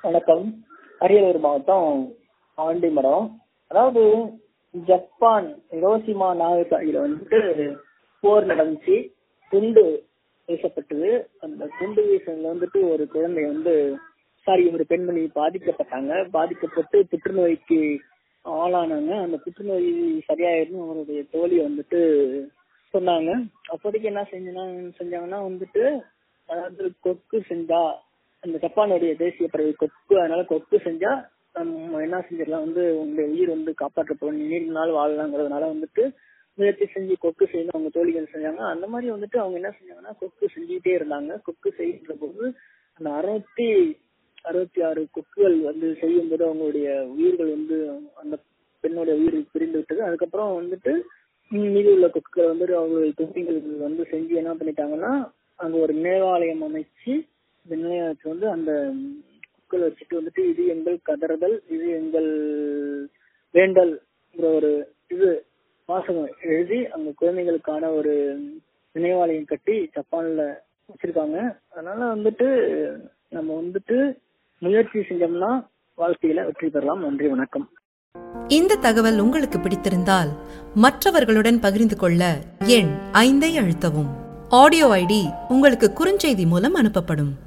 வணக்கம் அரியலூர் மாவட்டம் ஆண்டிமரம் அதாவது ஜப்பான் ஹிரோஷிமா நாகசாகில வந்துட்டு போர் நடந்துச்சு துண்டு வீசப்பட்டது அந்த துண்டு வீசல வந்துட்டு ஒரு குழந்தை வந்து சாரி ஒரு பெண்மணி பாதிக்கப்பட்டாங்க பாதிக்கப்பட்டு புற்றுநோய்க்கு ஆளானாங்க அந்த புற்றுநோய் சரியாயிரும் அவருடைய தோழி வந்துட்டு சொன்னாங்க அப்போதைக்கு என்ன செஞ்சா செஞ்சாங்கன்னா வந்துட்டு அதாவது கொக்கு செஞ்சா அந்த ஜப்பானுடைய தேசிய பறவை கொக்கு அதனால கொக்கு செஞ்சா நம்ம என்ன செஞ்சிடலாம் வந்து உங்களுடைய உயிர் வந்து காப்பாற்றப்படும் நீண்ட நாள் வாழலாங்கிறதுனால வந்துட்டு முயற்சி செஞ்சு கொக்கு செய்யணும் அவங்க தோழிகள் செஞ்சாங்க அந்த மாதிரி வந்துட்டு அவங்க என்ன செஞ்சாங்கன்னா கொக்கு செஞ்சுக்கிட்டே இருந்தாங்க கொக்கு செய்கின்ற போது அந்த அறுநூத்தி அறுபத்தி ஆறு கொக்குகள் வந்து செய்யும் போது அவங்களுடைய உயிர்கள் வந்து அந்த பெண்ணுடைய உயிர் பிரிந்து விட்டது அதுக்கப்புறம் வந்துட்டு மீதி உள்ள கொக்குகளை வந்துட்டு அவங்களுடைய துணிகள் வந்து செஞ்சு என்ன பண்ணிட்டாங்கன்னா அங்க ஒரு நினைவாலயம் அமைச்சு இந்த நிலையத்தை வந்து அந்த குக்கள் வச்சுட்டு வந்துட்டு இது எங்கள் கதறுதல் இது எங்கள் வேண்டல்ங்கிற ஒரு இது வாசகம் எழுதி அந்த குழந்தைகளுக்கான ஒரு நினைவாலயம் கட்டி ஜப்பான்ல வச்சிருக்காங்க அதனால வந்துட்டு நம்ம வந்துட்டு முயற்சி செஞ்சோம்னா வாழ்க்கையில வெற்றி பெறலாம் நன்றி வணக்கம் இந்த தகவல் உங்களுக்கு பிடித்திருந்தால் மற்றவர்களுடன் பகிர்ந்து கொள்ள எண் ஐந்தை அழுத்தவும் ஆடியோ ஐடி உங்களுக்கு குறுஞ்செய்தி மூலம் அனுப்பப்படும்